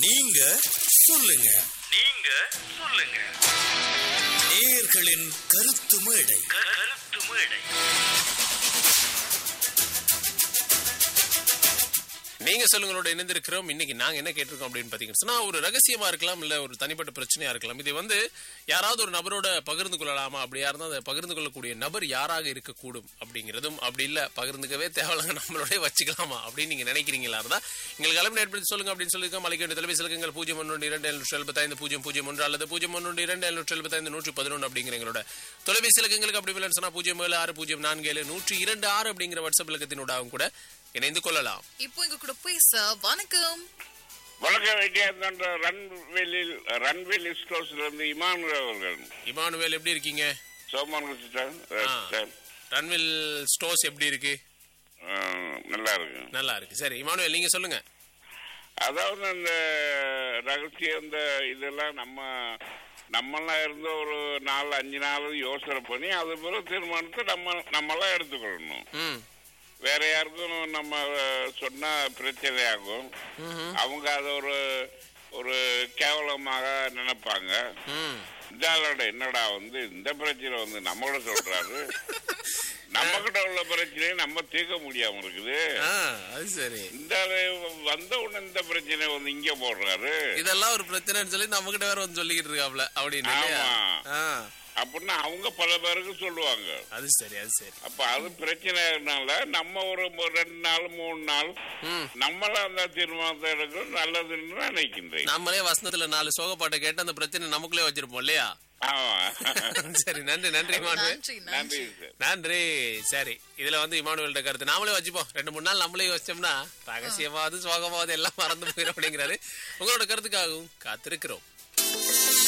நீங்க சொல்லுங்க நீங்க சொல்லுங்க நேயர்களின் கருத்து மேடை கருத்து மேடை நீங்க சொல்லுங்களோட இணைந்திருக்கிறோம் இன்னைக்கு நாங்க என்ன கேட்டிருக்கோம் அப்படின்னு பாத்தீங்கன்னா சொன்னா ஒரு ரகசியமா இருக்கலாம் இல்ல ஒரு தனிப்பட்ட பிரச்சனையா இருக்கலாம் இது வந்து யாராவது ஒரு நபரோட பகிர்ந்து கொள்ளலாமா அப்படியா இருந்தா அதை பகிர்ந்து கொள்ளக்கூடிய நபர் யாராக இருக்கக்கூடும் அப்படிங்கிறதும் அப்படி இல்ல பகிர்ந்துக்கவே தேவையில்லைங்க நம்மளோட வச்சுக்கலாமா அப்படின்னு நீங்க நினைக்கிறீங்களா இருந்தா எங்களுக்கு அளவு ஏற்படுத்தி சொல்லுங்க அப்படின்னு சொல்லியிருக்கோம் மலைக்கு வேண்டிய தொலைபேசி இலக்கங்கள் பூஜ்ஜியம் ஒன்று இரண்டு எழுநூற்றி எழுபத்தைந்து பூஜ்ஜியம் பூஜ்ஜியம் ஒன்று அல்லது பூஜ்ஜியம் ஒன்று இரண்டு எழுநூற்றி எழுபத்தைந்து நூற்றி பதினொன்று அப்படிங்கிற எங்களோட தொலைபேசி இலக்கங்களுக்கு அப்படி இல்லைன்னு சொன்னா பூஜ்ஜியம் ஏழு ஆறு பூஜ்ஜியம் நான்கு ஏழு நூற்றி இரண்டு ஆறு அப்படிங்கிற வாட்ஸ்அப் இலக்கத்தினூடாகவும் கூட இணைந்து கொள்ளலாம் இப்போ எங்க கூட பேச வணக்கம் வணக்கம் விஜயகாந்த் ரன்வெளியில் ரன்வெளி ஸ்டோர்ஸ்ல இருந்து இமானுவேல் அவர்கள் இமானுவேல் எப்படி இருக்கீங்க சோமான் சார் ஆ. சார் ரன்வில் ஸ்டோர்ஸ் எப்படி இருக்கு ஆ, நல்லா இருக்கு நல்லா இருக்கு சரி இமானுவேல் நீங்க சொல்லுங்க அதாவது இந்த ரகசியம் இந்த இதெல்லாம் நம்ம நம்மளாம் இருந்த ஒரு நாலு அஞ்சு நாள் யோசனை பண்ணி அது பிறகு தீர்மானத்தை நம்ம நம்மளாம் எடுத்துக்கொள்ளணும் ம் வேற யாருக்கும் நம்ம அஹ், சொன்னா பிரச்சனையாகும் அவங்க அதை ஒரு ஒரு கேவலமாக நினைப்பாங்க ம் இந்த ஆளோட என்னடா வந்து இந்த பிரச்சனை வந்து நம்மளோட சொல்றாரு நம்ம கிட்ட உள்ள பிரச்சனையை நம்ம தீர்க்க முடியாம இருக்குது ஆ அது சரி இந்த ஆளு வந்த உடனே இந்த பிரச்சனை வந்து இங்க போடுறாரு இதெல்லாம் ஒரு பிரச்சனைன்னு சொல்லி நம்ம கிட்ட வேற வந்து சொல்லிக்கிட்டு இருக்காப்ல அப்படின்னு இல்லையா ஆமா. ஆ அப்படின்னா அவங்க பல பேருக்கு சொல்லுவாங்க அது சரி அது சரி அப்ப அது பிரச்சனைனால நம்ம ஒரு மு- ரெண்டு நாள் மூணு நாள் ம் நம்மள அந்த தீர்மானத்தை எடுக்கணும் நல்லதுன்னு நான் நினைக்கின்றேன் நம்மளே வசனத்துல நாலு சோகப்பாட்டை கேட்டு அந்த பிரச்சனை நமக்குள்ளே வச்சிருப்போம் இல்லையா ஆமா சரி நன்றி நன்றி இமானுவேல் நன்றி நன்றி நன்றி சார் நன்றி சரி இதுல வந்து இமானுவேல்ட கருத்து நாமளே வச்சுப்போம் ரெண்டு மூணு நாள் நம்மளே வச்சோம்னா ரகசியமாவது சோகமாவது எல்லாம் மறந்து போயிடும் அப்படிங்கிறாரு உங்களோட கருத்துக்காகவும் காத்திருக்கிறோம்